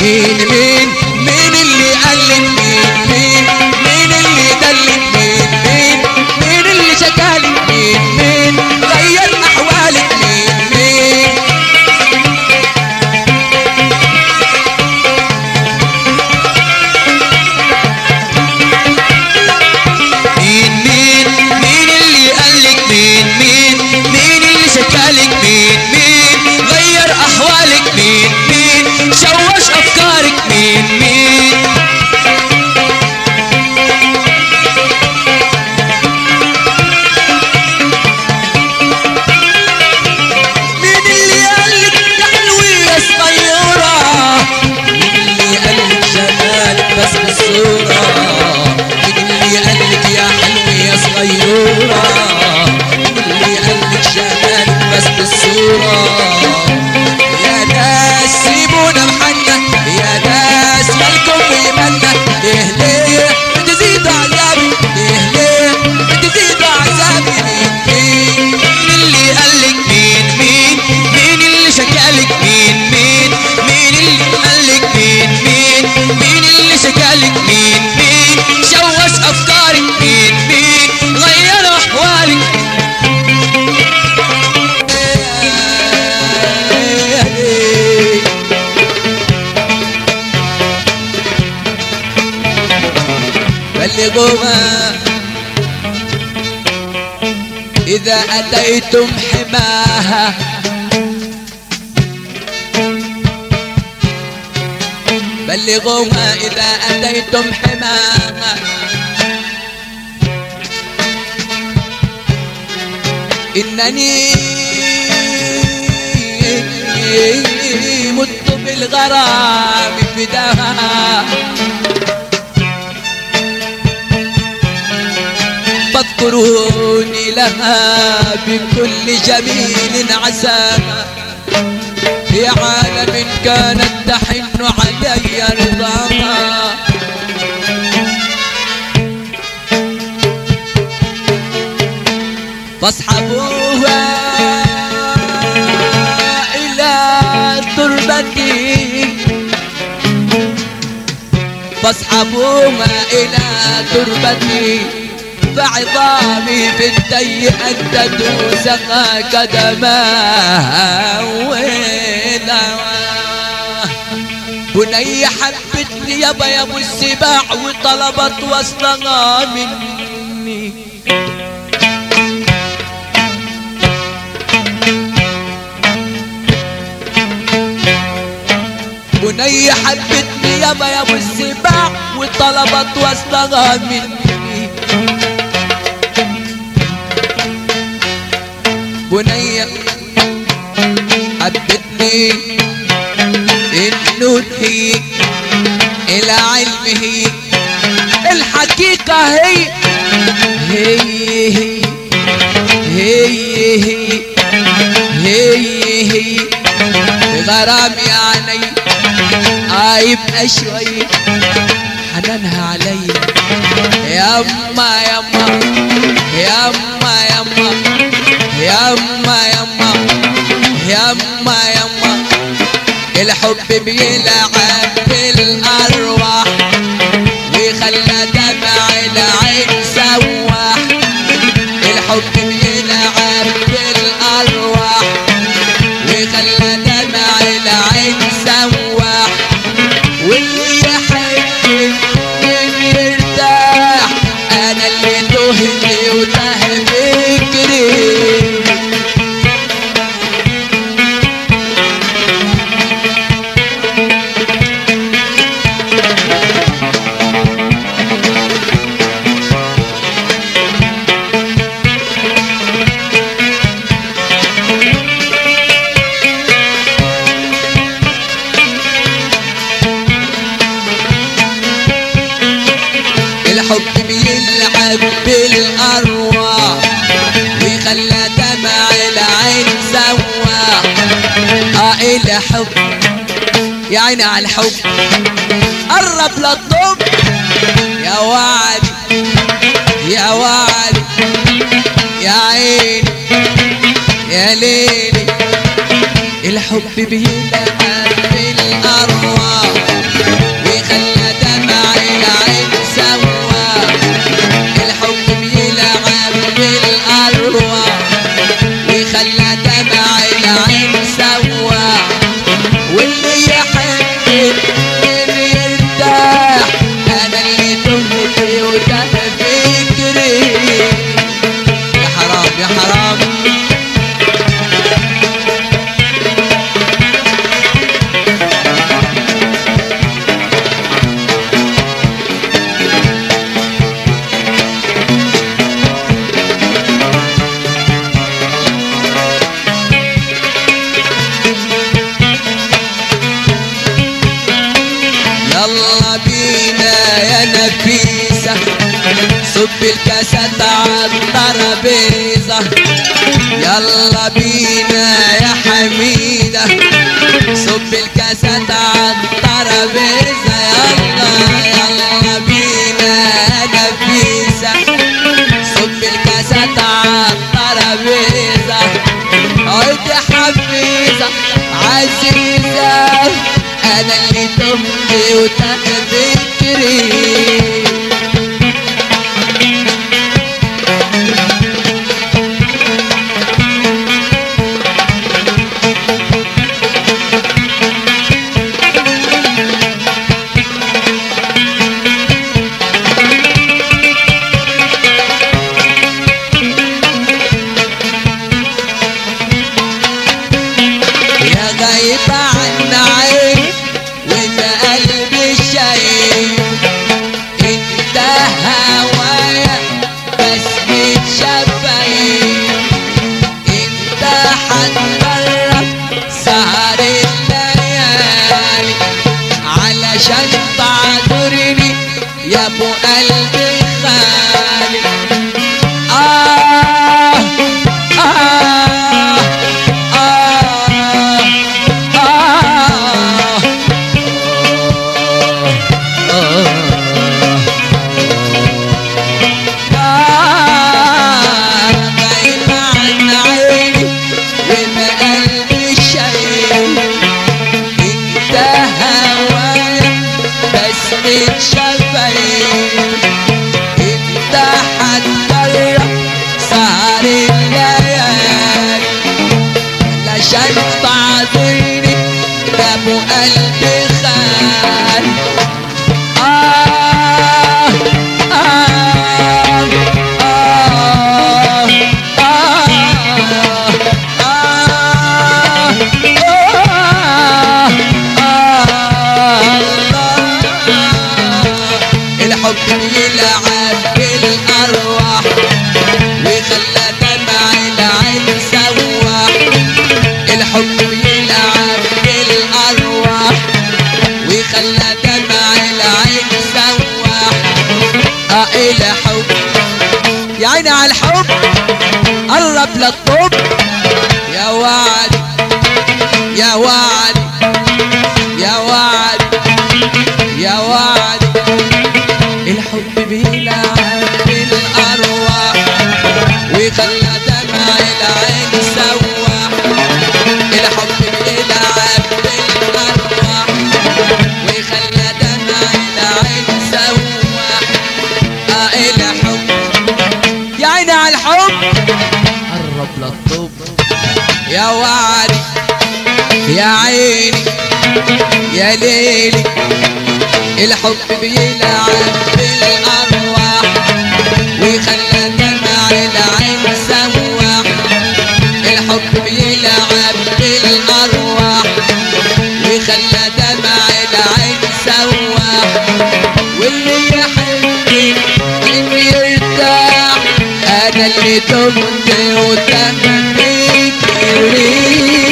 مين مين مين اللي قلك مين مين مين اللي دلك مين مين مين اللي شكالك مين مين غير احوالك مين مين مين مين مين اللي قالك مين مين مين اللي شكالك مين مين غير احوالك مين مين شوش افكارك مين مين مين اللي قالك يا حلوة يا صغيرة مين اللي قالك جمالك بس بالصورة مين اللي قالك يا حلوة يا صغيرة مين اللي قالك جمالك بس بالصورة يا ناس سيبونا محنا يا ناس مالكم ويمنا ليه ليه بتزيدوا عذابي ليه ليه بتزيدوا عذابي مين مين مين اللي قالك مين مين مين اللي شكالك مين مين مين اللي قالك مين مين مين اللي شكالك مين مين شوش افكارك مين مين غير احوالك بلغوها إذا أتيتم حماها بلغوها إذا أتيتم حماها إنني مت بالغرام فداها فاذكروني لها بكل جميل عساها في عالم كانت تحن علي رضاها فاصحبوها إلى تربتي فاصحبوها إلى تربتي فعظامي في الدي أن تدوسها قدماها ويلا بني حبتني يابا يا ابو السباع وطلبت وصلها مني بني حبتني يابا يا ابو السباع وطلبت وصلها مني بني حبتني انه هي العلم هي الحقيقة هي هي هي هي هي هي هي غرام يعني هيبقى شوية حنانها عليا ياما ياما ياما ياما ياما ياما ياما ياما الحب بيلعب بالأرواح ويخلى دمع العين سواح الحب بيلعب بالأرواح ويخلى دمع العين سواح واللي يحب من يرتاح انا اللي تهني وتاه فكري الحب بيلعب بالارواح ويخلى دمع العين سواح اه الحب يا عيني على الحب قرب للطب يا وعد يا وعد يا عيني يا ليلي الحب بيلعب بالارواح نفيسة صب الكاسات عالترابيزة يلا بينا يا حميدة صب الكاسات عالترابيزة يلا يلا بينا يا نفيسة صب الكاسات عالترابيزة عد حفيظة عزيزة أنا اللي تهت وتذكري يا غايب عن عين وانت قلبي شايف انت هوايا بس متشفايف انت هتجرب سهر الليالي علشان تعذرني يا ابو قلبي خالي آه آه آه غايب عن عيني وما قلبي شايف انت هوايا بس متشفايف انت هتجرب سهر الليالي علشان تعذرني ده ابو قلبي خان آه آه آه آه آه الحب يلعب بالأرواح وخلى دمع العين سواح الحب يلعب بالأرواح وخلى دمع العين سواح اه الحب يا عيني على الحب قرب للطب يا وعد يا وعد يا وعد يا وعد الحب بيلعب بالأرواح وخلى دمع العين سواح الحب بيلعب بالأرواح وخلى دمع العين سواح اه الحب يا عيني على الحب قرب للطب يا وعدي يا عيني يا ليلي الحب بيلعب بالأرواح ويخلى دمع العين سواح الحب بيلعب بالأرواح ويخلى دمع العين سواح واللي يحب واللي يرتاح انا اللي تمت وتمت كريم